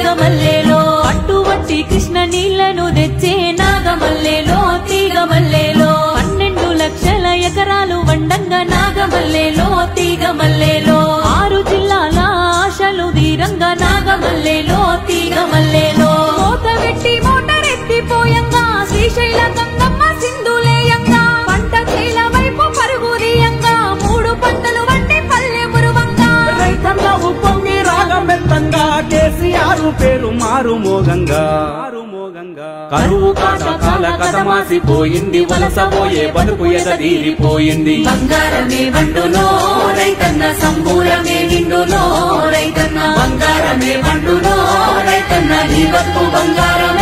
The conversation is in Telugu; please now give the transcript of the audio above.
నాగమల్లేలో అట్టువట్టి కృష్ణ నీళ్లను తెచ్చే నాగమల్లేలో తీగమల్లేలో పన్నెండు లక్షల ఎకరాలు వండంగా నాగమల్లేలో తీగమల్లేలో ఆరు జిల్లాల ఆశలు తీరంగా నాగమల్లేలో తీగమల్లేలో మూత పెట్టి మోటరెత్తిపోయంగా శ్రీశైల గంగమ్మ సింధులేయంగా పంట చేల వైపు పరుగు తీయంగా మూడు పంటలు వంటి పల్లె మురువంగా రైతన్న ఉప్పొంగి రాగం మెత్తంగా కేసీఆర్ పేరు మారు మోగంగా మారు మోగంగా కరువు కాటకాల కథమాసిపోయింది వలసపోయే బతుకు ఎదీరిపోయింది బంగారమే వండునో రైతన్న సంబూరమే నిండునో రైతన్న బంగారమే వండునో రైతన్న నీ బతుకు బంగారమే